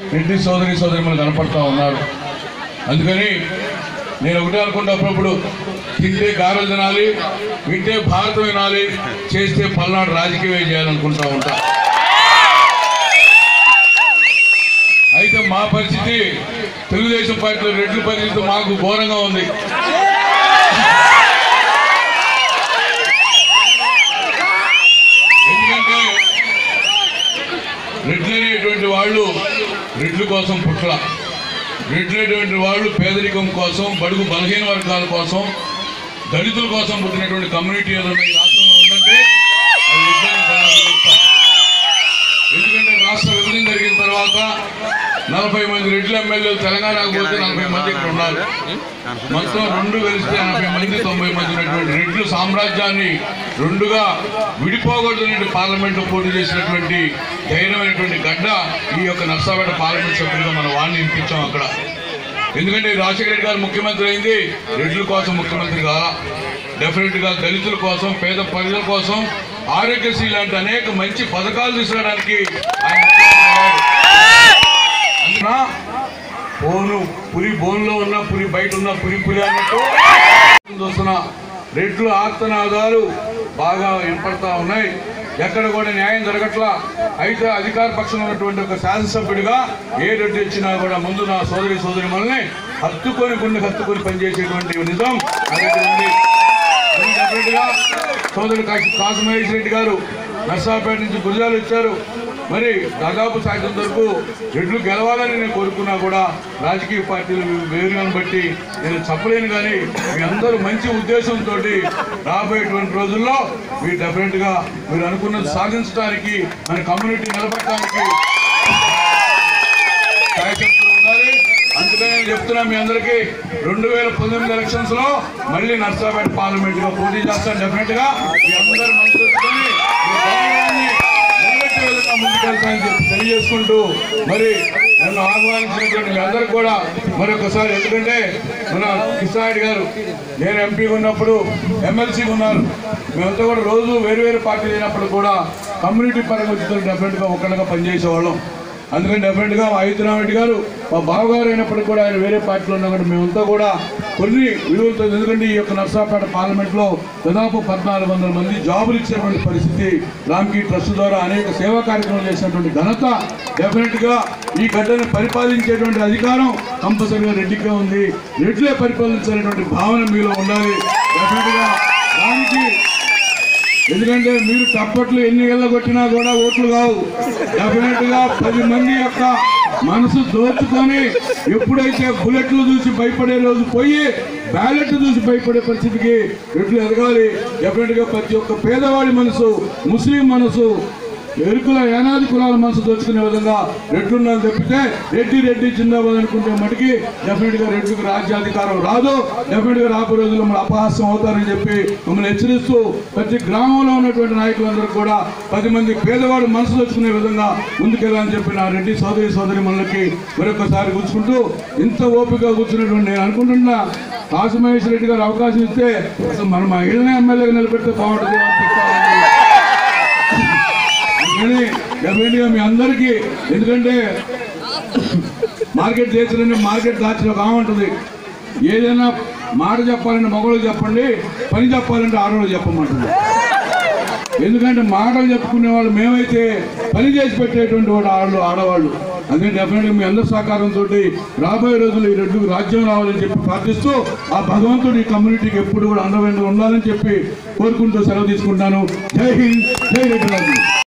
రెడ్డి సోదరి సోదరి మనకు కనపడతా ఉన్నారు అందుకని నేను ఒకటే అనుకుంటా అప్పుడప్పుడు తింటే గారెలు తినాలి వింటే భారతం వినాలి చేస్తే పల్నాడు రాజకీయం చేయాలనుకుంటా ఉంటా అయితే మా పరిస్థితి తెలుగుదేశం పార్టీలో రెడ్ల పరిస్థితి మాకు ఘోరంగా ఉంది ఎందుకంటే రెడ్లు అనేటువంటి వాళ్ళు రెడ్ల కోసం పుట్ల రెడ్లు అనేటువంటి వాళ్ళు పేదరికం కోసం బడుగు బలహీన వర్గాల కోసం దళితుల కోసం పుట్టినటువంటి కమ్యూనిటీ ఏదైనా ఈ రాష్ట్రంలో ఉందంటే అది రెడ్లని ప్రారంభిస్తాం ఎందుకంటే రాష్ట్ర విభజన జరిగిన తర్వాత నలభై మంది రెడ్ల ఎమ్మెల్యేలు తెలంగాణకు పోతే నలభై మంది ఇక్కడ ఉన్నారు మొత్తం రెండు కలిస్తే ఎనభై మంది తొంభై మంది ఉన్నటువంటి రెడ్లు సామ్రాజ్యాన్ని రెండుగా విడిపోకూడదని పార్లమెంట్లో పోటీ చేసినటువంటి ధైర్యమైనటువంటి గడ్డ ఈ యొక్క నర్సాపేట పార్లమెంట్ సభ్యులుగా మన వాడిని వినిపించాం అక్కడ ఎందుకంటే రాజశేఖర రెడ్డి గారు ముఖ్యమంత్రి అయింది రెడ్ల కోసం ముఖ్యమంత్రి కాదా డెఫినెట్ గా దళితుల కోసం పేద ప్రజల కోసం ఆరోగ్యశ్రీ లాంటి అనేక మంచి పథకాలు తీసుకురావడానికి ఆయన ముఖ్యమంత్రి అయ్యారు. అందున పోను పులి బోన్లో ఉన్న పులి బయట ఉన్న పులి పులి అన్నట్టు చూస్తున్న రెడ్లు ఆర్తనాదాలు బాగా వినపడతా ఉన్నాయి ఎక్కడ కూడా న్యాయం జరగట్లా అయితే అధికార పక్షంలో ఉన్నటువంటి ఒక శాసనసభ్యుడిగా ఏ రెడ్డి ఇచ్చినా కూడా ముందు నా సోదరి సోదరి మనల్ని హత్తుకొని గుండె హత్తుకొని పనిచేసేటువంటి నిజం ఆ రెడ్డి ఉంది అది డెఫినెట్గా సోదరుడు కాశీ కాసు మహేష్ రెడ్డి గారు నర్సాపేట నుంచి గురిజాలు ఇచ్చారు మరి దాదాపు సాయంత్రం వరకు రెడ్లు గెలవాలని నేను కోరుకున్నా కూడా రాజకీయ పార్టీలు వేరుగాను బట్టి నేను చెప్పలేను కానీ మీ అందరూ మంచి ఉద్దేశంతో రాబోయేటువంటి రోజుల్లో మీరు డెఫినెట్ గా మీరు అనుకున్నది సాధించడానికి మన కమ్యూనిటీ నిలబడటానికి కార్యకర్తలు ఉండాలి అందుకని నేను చెప్తున్నా మీ అందరికీ రెండు వేల పంతొమ్మిది ఎలక్షన్స్ లో మళ్ళీ నర్సాపేట పార్లమెంట్ గా పోటీ చేస్తాను డెఫినెట్ గా మీ అందరి మనసు పెట్టుకొని మీ గౌరవాన్ని నిలబెట్టే విధంగా ముందుకెళ్తానని చెప్పి తెలియజేసుకుంటూ మరి నన్ను ఆహ్వానించినటువంటి మీ అందరికి కూడా మరొకసారి ఎందుకంటే మన కిసాయిడ్ గారు నేను ఎంపీ ఉన్నప్పుడు ఎమ్మెల్సీ ఉన్నారు మేమంతా కూడా రోజు వేరు వేరు పార్టీలు అయినప్పుడు కూడా కమ్యూనిటీ పరంగా వచ్చిన డెఫినెట్ గా ఒక్కడిగా పనిచేసేవాళ్ళం అందుకని డెఫినెట్ గా ఆయుధరామరెడ్డి గారు మా బావగారు అయినప్పటికీ కూడా ఆయన వేరే పార్టీలో ఉన్నా కూడా మేమంతా కూడా కొన్ని విలువలతో ఎందుకంటే ఈ యొక్క నర్సాపేట పార్లమెంట్ లో దాదాపు పద్నాలుగు వందల మంది జాబులు ఇచ్చినటువంటి పరిస్థితి రామ్కీ ట్రస్ట్ ద్వారా అనేక సేవా కార్యక్రమాలు చేసినటువంటి ఘనత డెఫినెట్ గా ఈ గడ్డను పరిపాలించేటువంటి అధికారం కంపల్సరిగా రెడ్డికే ఉంది రెడ్లే పరిపాలించాలనేటువంటి భావన మీలో ఉండాలి డెఫినెట్ గా దానికి ఎందుకంటే మీరు తప్పట్లు ఎన్ని ఏళ్ళ కొట్టినా కూడా ఓట్లు కావు డెఫినెట్ గా పది మంది యొక్క మనసు దోచుకొని ఎప్పుడైతే బుల్లెట్లు చూసి భయపడే రోజు పోయి బ్యాలెట్ చూసి భయపడే పరిస్థితికి ఎట్లు ఎదగాలి డెఫినెట్ గా ప్రతి ఒక్క పేదవాడి మనసు ముస్లిం మనసు ఎరుకుల ఏనాది కులాల మనసు దోచుకునే విధంగా రెడ్లున్నారు తప్పితే రెడ్డి రెడ్డి జిందాబాద్ అనుకుంటే మటుకి డెఫినెట్ గా రెడ్డికి రాజ్యాధికారం రాదు డెఫినెట్ గా రాబోయే రోజుల్లో మన అపహాస్యం అవుతారని చెప్పి మమ్మల్ని హెచ్చరిస్తూ ప్రతి గ్రామంలో ఉన్నటువంటి నాయకులందరూ కూడా పది మంది పేదవాడు మనసు దోచుకునే విధంగా ముందుకెళ్ళాలని చెప్పి నా రెడ్డి సోదరి సోదరి మనలకి మరొకసారి కూర్చుంటూ ఇంత ఓపిక కూర్చున్నటువంటి నేను అనుకుంటున్నా కాసుమహేష్ రెడ్డి గారు అవకాశం ఇస్తే అసలు మనం మహిళనే ఎమ్మెల్యేగా నిలబెడితే బాగుంటుంది అనిపిస్తా ఉంది. అందుకని డెఫినెట్గా మీ అందరికీ ఎందుకంటే మార్కెట్ చేసిన మార్కెట్ దాచిన ఒక ఆమె ఉంటుంది ఏదైనా మాట చెప్పాలంటే మగవాళ్ళు చెప్పండి పని చెప్పాలంటే ఆడవాళ్ళు చెప్పమంటుంది ఎందుకంటే మాటలు చెప్పుకునే వాళ్ళు మేమైతే పని చేసి పెట్టేటువంటి వాడు ఆళ్ళు ఆడవాళ్ళు అందుకని డెఫినెట్గా మీ అందరి సహకారంతో రాబోయే రోజులు ఈ రెడ్డికి రాజ్యం రావాలని చెప్పి ప్రార్థిస్తూ ఆ భగవంతుడు ఈ కమ్యూనిటీకి ఎప్పుడు కూడా అండవండ ఉండాలని చెప్పి కోరుకుంటూ సెలవు తీసుకుంటాను జై హింద్ జై రెడ్డి రాజు